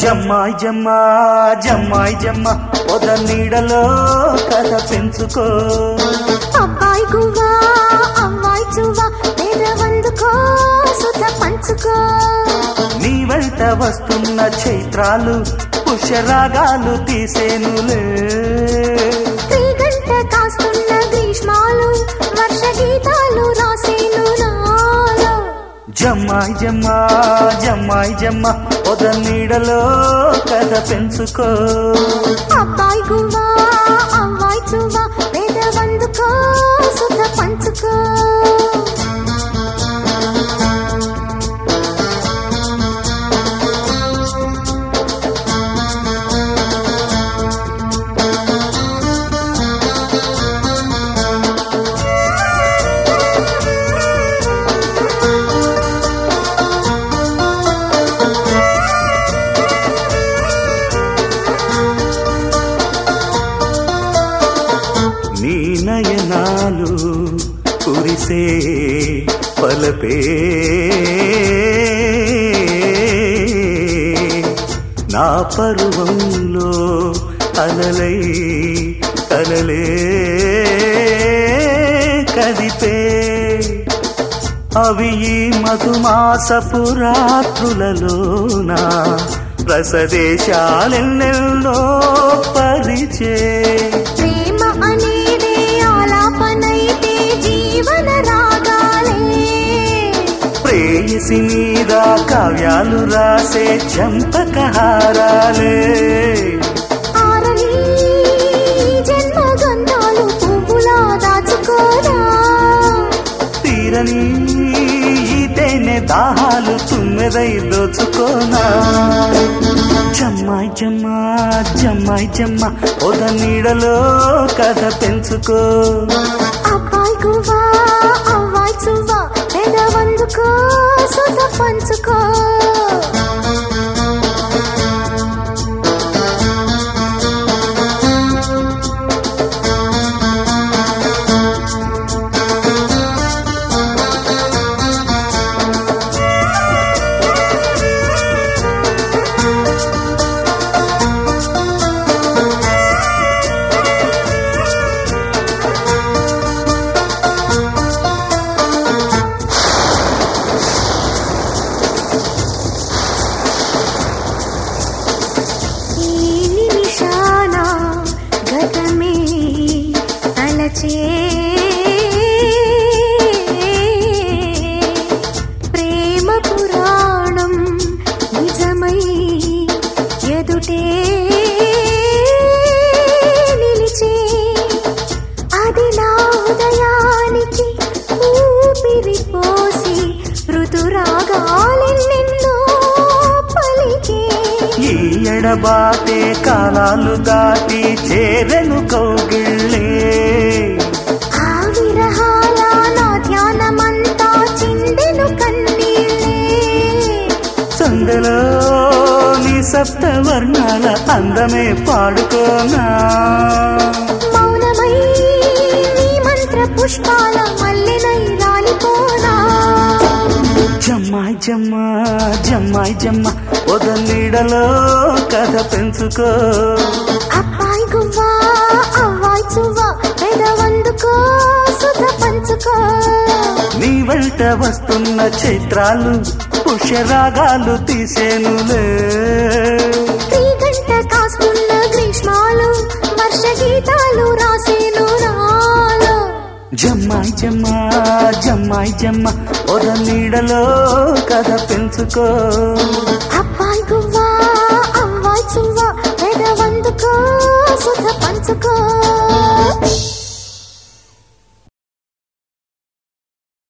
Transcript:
జమ్మాయి జమ్మ జమ్మాయి జమ్మ పొద నీడలో కథ పెంచుకో అబ్బాయి గువ్వా అమ్మాయి చువ్వా పేదవందుకో సుత పంచుకో నీ వెంట వస్తున్న చైత్రాలు పుష్యరాగాలు తీసేనులే త్రిగంట కాస్తున్న గ్రీష్మాలు వర్ష గీతాలు రాసేను నాలో జమ్మాయి జమ్మ జమ్మాయి జమ్మ పొద నీడలో కథ పెంచుకో అబ్బాయి గువ్వా అమ్మాయి చువ్వా పేదవందుకో సుత పంచుకో నీ నయనాలు కురిసే పలపే నా పరువంలో అలలై కలలే కదిపే అవి ఈ మధుమాసపు రాత్రులలోన రసదేశాలెన్నెన్నో పరిచే ప్రేమ అనేదే ఆలాపనైతే జీవన రాగాలే ప్రేయసి మీద కావ్యాలు రాసే చంపకహారాలే ఆరని జన్మ గంధాలు పువ్వులా దాచుకోరా తీరని ఈ తేనె దాహాలు తుమ్మెదై దోచుకోనా జమ్మాయి జమ్మ జమ్మాయి జమ్మ ఒద నీడలో కథ పెంచుకో అబ్బాయి గువ్వా అవ్వాయి చువ్వా పెదవందుకో సుత పంచుకో ఈ నిమిషాన గతమే తలచే ప్రేమ పురాణం నిజమై ఎదుటే నిలిచే అది నా ఉదయానికి ఊపిరి పోసి ఋతురాగాలెన్నెన్నో పలికే ఈ ఎడబాటే కాలాలు దాటి చేరెను కౌగిళ్ళే ఆ విరహాల నా ధ్యానమంతా చిందెను కన్నీళ్ళే సందలో నీ సప్త వర్ణాల అందమే పాడుకోనా మౌనమై నీ మంత్ర పుష్పాల మల్లెనై రాలిపోనా జమ్మాయి జమ్మ జమ్మాయి జమ్మ ఒద నీడలో కథ పెంచుకో అబ్బాయి గువ్వా అవ్వాయి చువ్వా పెదవందుకో సుధ పంచుకో నీ వెంట వస్తున్న చైత్రాలు పుష్యరాగాలు తీసేనులే త్రిగంట కాస్తున్న గ్రీష్మాలు వర్ష గీతాలు రాసేను నాలో జమ్మాయి జమ్మ జమ్మాయి జమ్మ ఒద నీడలో కథ పెంచుకో అబ్బాయి